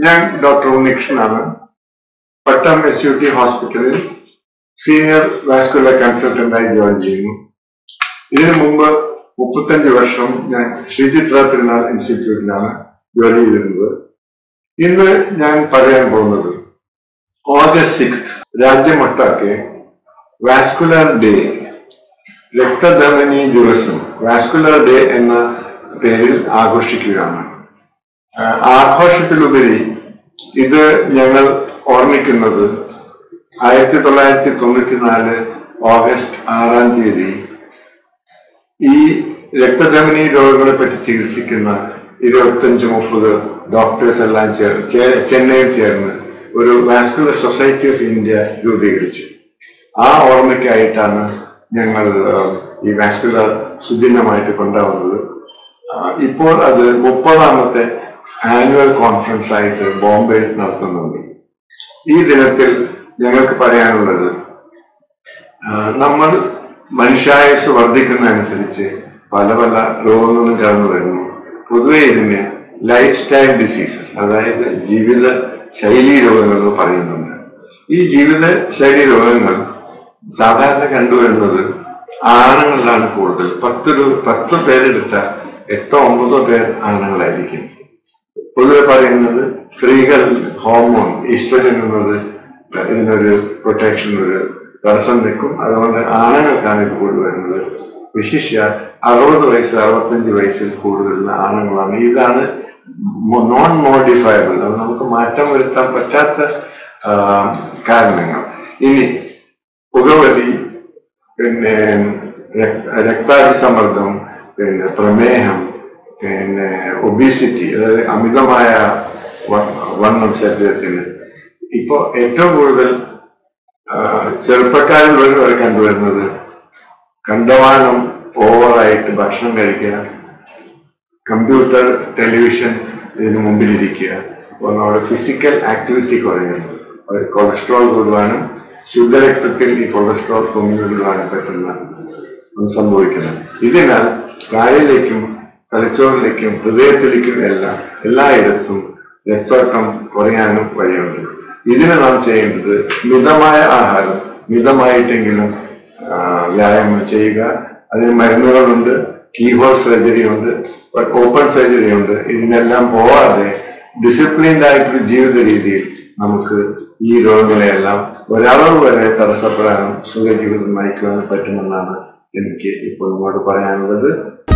ഞാൻ ഡോക്ടർ ഉണ്ണികൃഷ്ണനാണ് Pattom S U T ഹോസ്പിറ്റലിൽ സീനിയർ വാസ്കുലർ കൺസൾട്ടന്റായി ജോയിൻ ചെയ്യുന്നു ഇതിനു മുമ്പ് മുപ്പത്തഞ്ച് വർഷം ഞാൻ ശ്രീചിത്ര തിരുനാൾ ഇൻസ്റ്റിറ്റ്യൂട്ടിലാണ് ജോലി ചെയ്തിരുന്നത് ഇന്ന് ഞാൻ പറയാൻ പോകുന്നത് ഓഗസ്റ്റ് സിക്സ് രാജ്യമൊട്ടാകെ വാസ്കുലർ ഡേ രക്തധമനി ദിവസം വാസ്കുലർ ഡേ എന്ന പേരിൽ ആഘോഷിക്കുകയാണ് ആ, ആഘോഷത്തിലുപരി ഇത് ഞങ്ങൾ ഓർമ്മിക്കുന്നത് ആയിരത്തി തൊള്ളായിരത്തി തൊണ്ണൂറ്റി നാല് ഓഗസ്റ്റ് ആറാം തീയതി ഈ രക്തധമനി രോഗങ്ങളെ പറ്റി ചികിത്സിക്കുന്ന ഇരുപത്തഞ്ച് മുപ്പത് ഡോക്ടേഴ്സ് എല്ലാം ചേർന്ന് ചെ- ചെന്നൈയിൽ ചേർന്ന് ഒരു വാസ്കുലർ സൊസൈറ്റി ഓഫ് ഇന്ത്യ രൂപീകരിച്ചു ആ ഓർമ്മയ്ക്കായിട്ടാണ് ഞങ്ങൾ ആ, ഈ വാസ്കുലർ സുദിനമായിട്ട് കൊണ്ടുവന്നത് ആ, ഇപ്പോൾ അത് മുപ്പതാമത്തെ ആനുവൽ കോൺഫറൻസ് ആയിട്ട് ബോംബെയിൽ നടത്തുന്നുണ്ട് ഈ ദിനത്തിൽ ഞങ്ങൾക്ക് പറയാനുള്ളത് ആ, നമ്മൾ മനുഷ്യായുസ് വർദ്ധിക്കുന്നതനുസരിച്ച് പല പല രോഗങ്ങളും കടന്നു വരുന്നു പൊതുവെ ഇതിന് ലൈഫ് സ്റ്റൈൽ ഡിസീസസ് അതായത് ജീവിത ശൈലി രോഗങ്ങൾ എന്ന് പറയുന്നുണ്ട് ഈ ജീവിത ശൈലി രോഗങ്ങൾ സാധാരണ കണ്ടുവരുന്നത് ആണുങ്ങളിലാണ് കൂടുതൽ പത്ത് രൂ- പത്ത് പേരെടുത്താൽ എട്ടോ ഒമ്പതോ പേർ ആണുങ്ങളായിരിക്കും പൊതുവെ പറയുന്നത് സ്ത്രീകൾ ഹോർമോൺ ഈസ്ട്രജൻ എന്നത് ഇതിനൊരു പ്രൊട്ടക്ഷൻ ഒരു തടസ്സം നിൽക്കും അതുകൊണ്ട് ആണുങ്ങൾക്കാണ് ഇത് കൂടുതൽ വരുന്നത് വിശിഷ്യ അറുപത് വയസ്സ് അറുപത്തഞ്ച് വയസ്സിൽ കൂടുതലുള്ള ആണുങ്ങളാണ് ഇതാണ് നോൺ മോഡിഫയബിൾ അത് നമുക്ക് മാറ്റം വരുത്താൻ പറ്റാത്ത ആ, കാരണങ്ങൾ ഇനി പുകവലി പിന്നെ രക്ത- രക്താതിസമ്മർദ്ദം പിന്നെ പ്രമേഹം പിന്നെ ഒബീസിറ്റി അതായത് അമിതമായ വ- വണ്ണം ശരീരത്തിന് ഇപ്പോ ഏറ്റവും കൂടുതൽ ആ, ചെറുപ്പക്കാരിൽ വരെ വരെ കണ്ടുവരുന്നത് കണ്ടമാനം ഓവറായിട്ട് ഭക്ഷണം കഴിക്കുക കമ്പ്യൂട്ടർ ടെലിവിഷൻ ഇതിന് മുമ്പിലിരിക്കുക അപ്പോൾ നമ്മുടെ ഫിസിക്കൽ ആക്ടിവിറ്റി കുറയുന്നു അത് കൊളസ്ട്രോൾ കൂടുവാനും ശുദ്ധരക്തത്തിൽ ഈ കൊളസ്ട്രോൾ പൊങ്ങിവിടുവാനും പറ്റുന്ന ഒന്ന് സംഭവിക്കുന്നത് ഇതിനാൽ കാലിലേക്കും തലച്ചോറിലേക്കും ഹൃദയത്തിലേക്കും എല്ലാം എല്ലായിടത്തും രക്തോട്ടം കുറയാനും വഴിയുണ്ട് ഇതിന് നാം ചെയ്യേണ്ടത് മിതമായ ആഹാരം മിതമായിട്ടെങ്കിലും ആ, വ്യായാമം ചെയ്യുക അതിന് മരുന്നുകളുണ്ട് കീഹോൾ സർജറി ഉണ്ട് ഓപ്പൺ സർജറി ഉണ്ട് ഇതിനെല്ലാം പോവാതെ ഡിസിപ്ലിൻഡ് ആയിട്ടൊരു ജീവിത രീതിയിൽ നമുക്ക് ഈ രോഗങ്ങളെയെല്ലാം ഒരളവ് വരെ തടസ്സപ്പെടാനും സുഖജീവിതം നയിക്കുവാനും പറ്റുമെന്നാണ് എനിക്ക് ഇപ്പോൾ നിങ്ങളോട് പറയാനുള്ളത്